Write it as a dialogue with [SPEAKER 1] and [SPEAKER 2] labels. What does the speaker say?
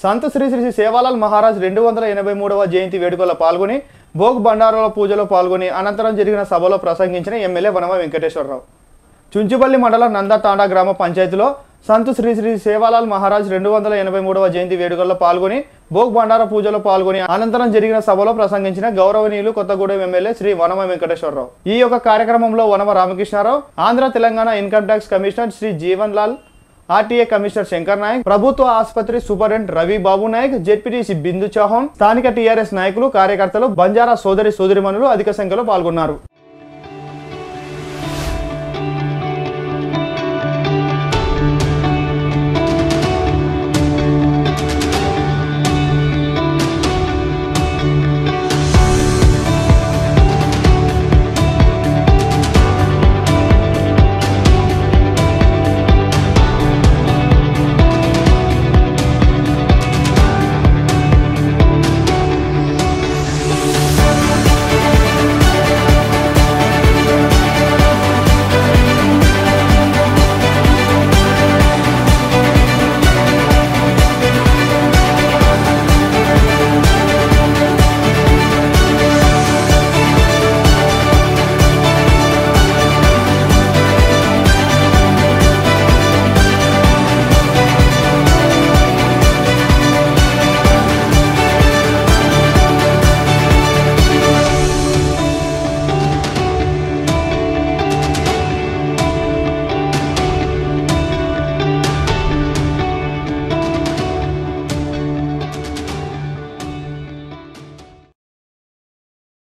[SPEAKER 1] సంత శ్రీ శ్రీ సేవాలాల్ మహారాజ్ రెండు వందల ఎనభై మూడవ జయంతి వేడుకల్లో పాల్గొని భోగ్ బండారాల పూజలో పాల్గొని అనంతరం జరిగిన సభలో ప్రసంగించిన ఎమ్మెల్యే వనమ వెంకటేశ్వరరావు చుంచుపల్లి మండలం నందతాండా గ్రామ పంచాయతీలో సంతు శ్రీ శ్రీ సేవాలాల్ మహారాజ్ రెండు వందల ఎనభై మూడవ జయంతి వేడుకల్లో పాల్గొని భోగ్ బండార పూజలో పాల్గొని అనంతరం జరిగిన సభలో ప్రసంగించిన గౌరవనీయులు కొత్తగూడెం ఎమ్మెల్యే శ్రీ వనమ వెంకటేశ్వరరావు ఈ యొక్క కార్యక్రమంలో Vanama Ramakrishna Rao Andhra Telangana income tax commissioner Shri Jeevan Lal RTA commissioner Shankar Naik ప్రభుత్వ ఆసుపత్రి సూపరింటెండెంట్ రవి బాబు నాయక్ జెడ్పీటీసీ బిందు చౌహాన్ స్థానిక టీఆర్ఎస్ నాయకులు కార్యకర్తలు బంజారా సోదరి సోదరిమణులు అధిక సంఖ్యలో పాల్గొన్నారు